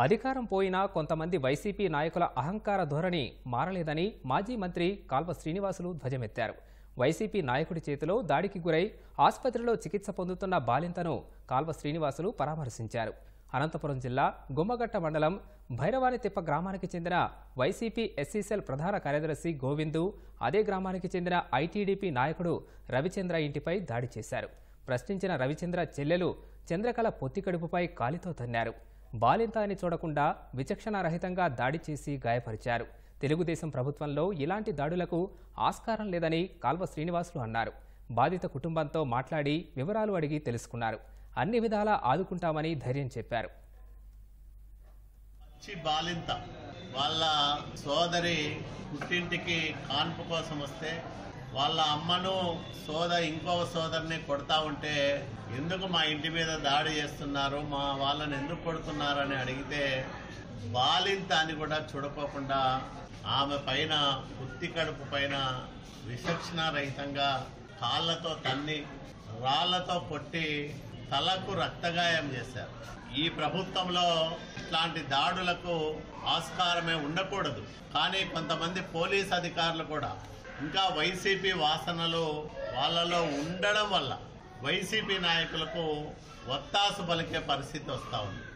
అధికారం పోయినా కొంతమంది వైసీపీ నాయకుల అహంకార ధోరణి మారలేదని మాజీ మంత్రి కాల్వ శ్రీనివాసులు ధ్వజమెత్తారు వైసీపీ నాయకుడి చేతిలో దాడికి గురై ఆసుపత్రిలో చికిత్స పొందుతున్న బాలింతను కాల్వ శ్రీనివాసులు పరామర్శించారు అనంతపురం జిల్లా గుమ్మగట్ట మండలం భైరవానితిప్ప గ్రామానికి చెందిన వైసీపీ ఎస్సీసెల్ ప్రధాన కార్యదర్శి గోవిందు అదే గ్రామానికి చెందిన ఐటీడీపీ నాయకుడు రవిచంద్ర ఇంటిపై దాడి చేశారు ప్రశ్నించిన రవిచంద్ర చెల్లెలు చంద్రకళ పొత్తికడుపుపై కాలితో తన్నారు బాలింత అని చూడకుండా విచక్షణారహితంగా దాడి చేసి గాయపరిచారు తెలుగుదేశం ప్రభుత్వంలో ఇలాంటి దాడులకు ఆస్కారం లేదని కాల్వ శ్రీనివాసులు అన్నారు బాధిత కుటుంబంతో మాట్లాడి వివరాలు అడిగి తెలుసుకున్నారు అన్ని విధాలా ఆదుకుంటామని ధైర్యం చెప్పారు వచ్చి బాలింత వాళ్ళ సోదరి పుట్టింటికి కాన్పు కోసం వస్తే వాళ్ళ అమ్మను సోద ఇంకో సోదరిని కొడతా ఉంటే ఎందుకు మా ఇంటి మీద దాడి చేస్తున్నారు మా వాళ్ళని ఎందుకు కొడుతున్నారు అని అడిగితే బాలింత అని కూడా చూడకోకుండా ఆమె పైన పుత్తి కడుపు పైన విచక్షణారహితంగా కాళ్ళతో తన్ని రాళ్లతో కొట్టి తలకు రక్తగాయం చేశారు ఈ ప్రభుత్వంలో ఇట్లాంటి దాడులకు ఆస్కారమే ఉండకూడదు కానీ కొంతమంది పోలీస్ అధికారులు కూడా ఇంకా వైసీపీ వాసనలు వాళ్ళలో ఉండడం వల్ల వైసీపీ నాయకులకు ఒత్తాసు పలికే పరిస్థితి వస్తూ ఉంది